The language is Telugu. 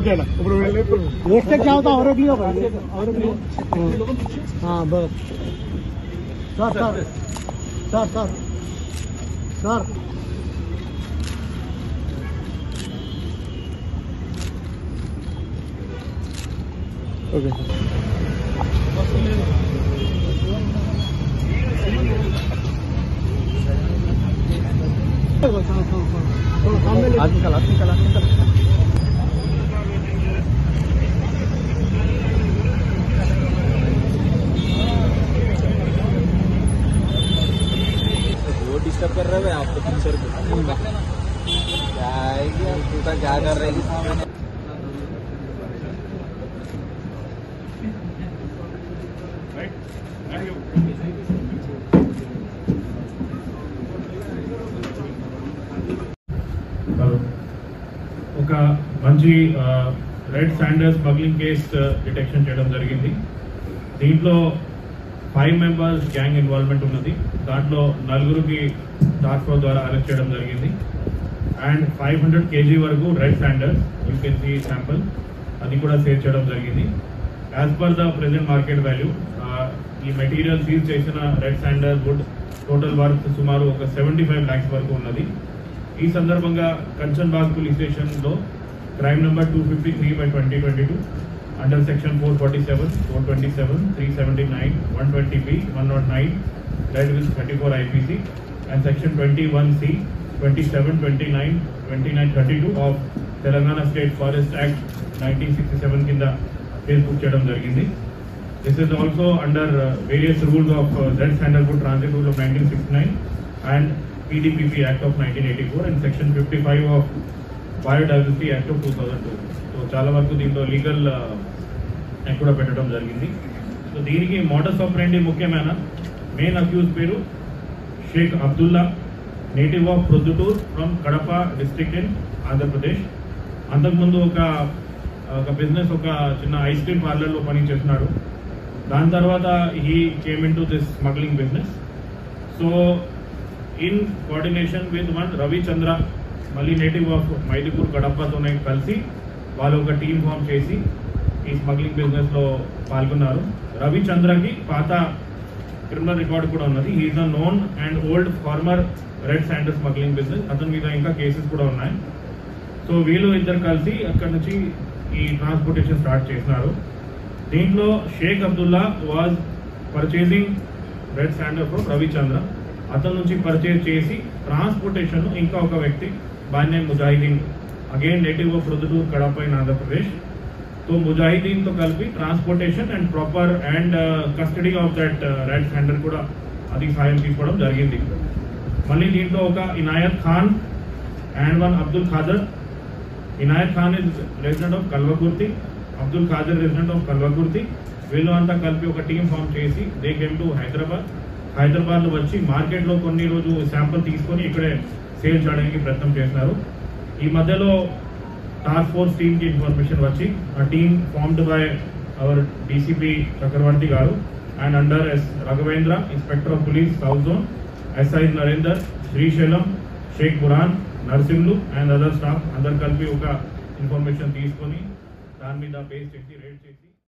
क्या ना एक से क्या होता और अगली होगा और अगली हाँ बस sir sir sir sir sir okay आदमी कल आदमी कल आदमी कल वो डिस्टर्ब कर रहे हैं आपको टीचर को क्या आएगी अब टूटा क्या कर रही है ఒక మంచి red sanders smuggling case detection చేయడం జరిగింది దీంట్లో ఫైవ్ మెంబర్స్ గ్యాంగ్ ఇన్వాల్వ్మెంట్ ఉన్నది దాంట్లో నలుగురికి టాస్క్ ఫోర్స్ ద్వారా అరెస్ట్ చేయడం జరిగింది అండ్ ఫైవ్ హండ్రెడ్ కేజీ వరకు red sanders you can see sample అది కూడా సేవ్ చేయడం జరిగింది as per the present market value ఈ మెటీరియల్ సీజ్ చేసిన red sander wood total worth సుమారు ఒక సెవెంటీ ఫైవ్ ల్యాక్స్ వరకు ఉన్నది ఈ సందర్భంగా కంచన్బాగ్ పోలీస్ స్టేషన్లో crime number two fifty three by twenty twenty two under section four forty seven four twenty seven three seventy nine one twenty B one naught nine read with thirty four IPC and section twenty one C twenty seven twenty nine twenty nine thirty two of Telangana state forest act nineteen sixty seven కింద కేసు బుక్ చేయడం జరిగింది This is also under uh, various rules of uh, Z Standardwood Transit Rule of 1969 and PDPP Act of 1984 and Section 55 of Biodiversity Act of 2002. So చాలా వరకు దీంట్లో లీగల్ యాక్ట్ కూడా పెట్టడం జరిగింది సో దీనికి మోడల్స్ ఆఫ్ రెండి ముఖ్యమైన మెయిన్ అక్యూజ్ పేరు Sheikh Abdullah native of Proddatur from Kadapa district in Andhra Pradesh అంతకుముందు ఒక ఒక బిజినెస్ ఒక చిన్న ఐస్ క్రీమ్ పార్లర్లో పని చేస్తున్నాడు దాని తర్వాత he came in to this smuggling business so in coordination with one Ravichandra మళ్ళీ నేటివ్ ఆఫ్ మైదుపూర్ కడపతోనే కలిసి వాళ్ళు ఒక టీం ఫామ్ చేసి ఈ స్మగ్లింగ్ బిజినెస్ లో పాల్గొన్నారు రవిచంద్రకి పాత క్రిమినల్ రికార్డు కూడా ఉన్నది he is a known and old former red sander smuggling business అతని మీద ఇంకా కేసెస్ కూడా ఉన్నాయి సో వీళ్ళు ఇద్దరు కలిసి అక్కడ నుంచి ఈ ట్రాన్స్పోర్టేషన్ స్టార్ట్ చేసినారు దీంట్లో Sheikh Abdullah was purchasing red sander from Ravichandra అతని నుంచి పర్చేజ్ చేసి ట్రాన్స్పోర్టేషన్ ఇంకా ఒక వ్యక్తి బాన్య ముజాహిదీన్ అగైన్ నేటివ్ ఆఫ్ రుదుటూర్ కడప ఇన్ ఆంధ్రప్రదేశ్ సో ముజాహిదీన్ తో కలిపి transportation and proper and custody of that red sander కూడా అది సాయం తీసుకోవడం జరిగింది మళ్ళీ దీంట్లో ఒక Inayat Khan and one Abdul Khader Inayat Khan is resident of Kalwakurthy Abdul Khader resident of Kalwakurthy వీళ్ళు అంతా కలిపి ఒక టీం ఫామ్ చేసి they came to Hyderabad Hyderabad లో వచ్చి మార్కెట్ లో కొన్ని రోజు శాంపుల్ తీసుకొని ఇక్కడే సేల్ చేయడానికి ప్రయత్నం చేస్తున్నారు ఈ మధ్యలో టాస్క్ ఫోర్స్ టీమ్ కి ఇన్ఫర్మేషన్ వచ్చి ఆ team formed by our DCP Chakravarthy గారు and under S Raghavendra inspector of police south zone SI Narender Srisailam Sheikh Buran Narsinglu and other staff అందరు కలిపి ఒక ఇన్ఫర్మేషన్ తీసుకొని దాని మీద బేస్ చేసి రేట్ చేసి